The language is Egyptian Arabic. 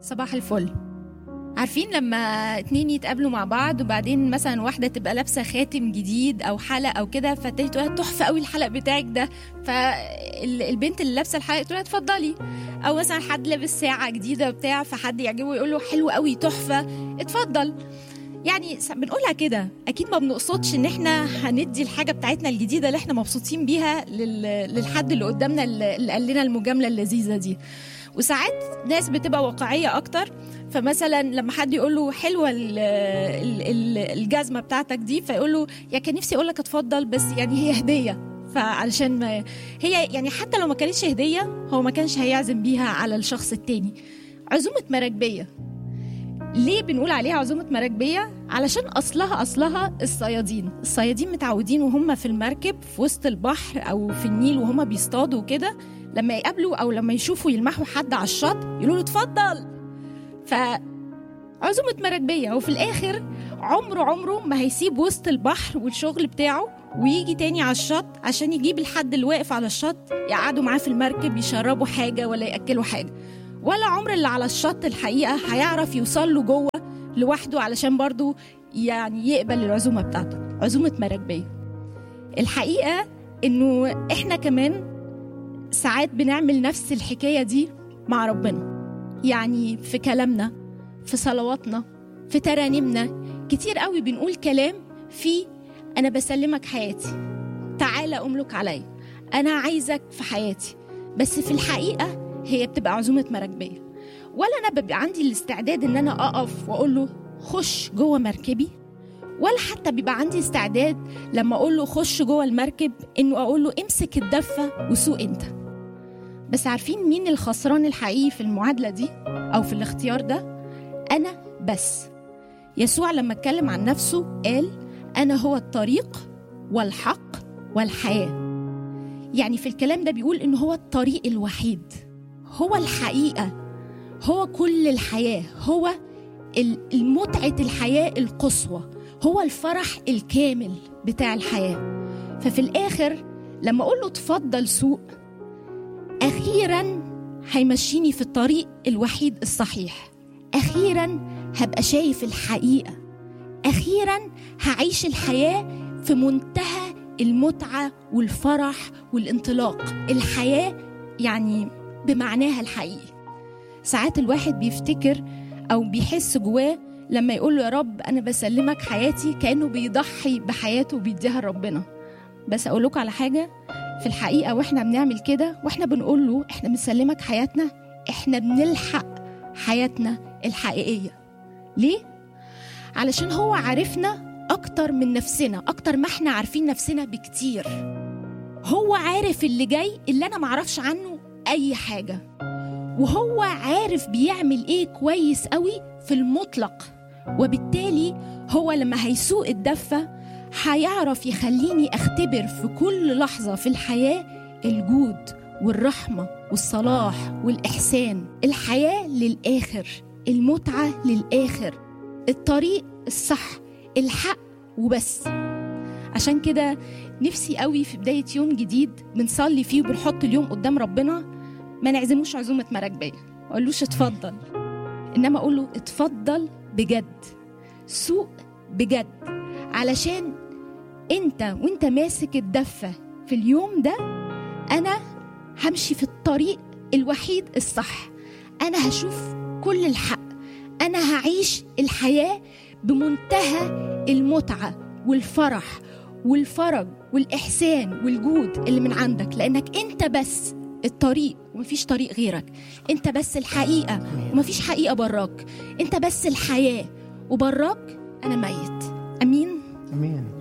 صباح الفل عارفين لما اتنين يتقابلوا مع بعض وبعدين مثلا واحده تبقى لابسه خاتم جديد او حلق او كده فتيجي تقول لها تحفه قوي الحلق بتاعك ده فالبنت اللي لابسه الحلق تقول لها اتفضلي او مثلا حد لابس ساعه جديده بتاع فحد يعجبه يقول له حلو قوي تحفه اتفضل يعني س- بنقولها كده اكيد ما بنقصدش ان احنا هندي الحاجه بتاعتنا الجديده اللي احنا مبسوطين بيها لل- للحد اللي قدامنا اللي اللي قال لنا المجامله اللذيذه دي وساعات ناس بتبقى واقعيه اكتر فمثلا لما حد يقول له حلوه ال- ال- ال- الجزمه بتاعتك دي فيقول له يا كان نفسي اقول لك اتفضل بس يعني هي هديه فعلشان ما هي يعني حتى لو ما كانتش هديه هو ما كانش هيعزم بيها على الشخص التاني عزومه مراكبيه ليه بنقول عليها عزومة مراكبية؟ علشان أصلها أصلها الصيادين الصيادين متعودين وهم في المركب في وسط البحر أو في النيل وهم بيصطادوا كده لما يقابلوا أو لما يشوفوا يلمحوا حد على الشط يقولوا له اتفضل فعزومة مراكبية وفي الآخر عمره عمره ما هيسيب وسط البحر والشغل بتاعه ويجي تاني على الشط عشان يجيب الحد اللي واقف على الشط يقعدوا معاه في المركب يشربوا حاجة ولا يأكلوا حاجة ولا عمر اللي على الشط الحقيقة هيعرف يوصل له جوه لوحده علشان برضو يعني يقبل العزومة بتاعته عزومة مراكبية الحقيقة انه احنا كمان ساعات بنعمل نفس الحكاية دي مع ربنا يعني في كلامنا في صلواتنا في ترانيمنا كتير قوي بنقول كلام في انا بسلمك حياتي تعالى املك عليا انا عايزك في حياتي بس في الحقيقه هي بتبقى عزومه مراكبيه ولا انا ببقى عندي الاستعداد ان انا اقف واقول له خش جوه مركبي ولا حتى بيبقى عندي استعداد لما اقول له خش جوه المركب انه اقول له امسك الدفه وسوق انت بس عارفين مين الخسران الحقيقي في المعادله دي او في الاختيار ده انا بس يسوع لما اتكلم عن نفسه قال انا هو الطريق والحق والحياه يعني في الكلام ده بيقول ان هو الطريق الوحيد هو الحقيقه هو كل الحياه هو ال- المتعه الحياه القصوى هو الفرح الكامل بتاع الحياه ففي الاخر لما اقول له اتفضل سوق اخيرا هيمشيني في الطريق الوحيد الصحيح اخيرا هبقى شايف الحقيقه اخيرا هعيش الحياه في منتهى المتعه والفرح والانطلاق الحياه يعني بمعناها الحقيقي ساعات الواحد بيفتكر او بيحس جواه لما يقول له يا رب انا بسلمك حياتي كانه بيضحي بحياته وبيديها لربنا بس اقول لكم على حاجه في الحقيقه واحنا بنعمل كده واحنا بنقول له احنا بنسلمك حياتنا احنا بنلحق حياتنا الحقيقيه ليه علشان هو عارفنا اكتر من نفسنا اكتر ما احنا عارفين نفسنا بكتير هو عارف اللي جاي اللي انا معرفش عنه اي حاجه وهو عارف بيعمل ايه كويس قوي في المطلق وبالتالي هو لما هيسوق الدفه هيعرف يخليني اختبر في كل لحظه في الحياه الجود والرحمه والصلاح والاحسان الحياه للاخر المتعه للاخر الطريق الصح الحق وبس عشان كده نفسي قوي في بدايه يوم جديد بنصلي فيه وبنحط اليوم قدام ربنا ما نعزموش عزومه مراكبيه ما اقولوش اتفضل انما اقول له اتفضل بجد سوق بجد علشان انت وانت ماسك الدفه في اليوم ده انا همشي في الطريق الوحيد الصح انا هشوف كل الحق انا هعيش الحياه بمنتهى المتعه والفرح والفرج والاحسان والجود اللي من عندك لانك انت بس الطريق ومفيش طريق غيرك انت بس الحقيقه ومفيش حقيقه براك انت بس الحياه وبراك انا ميت امين امين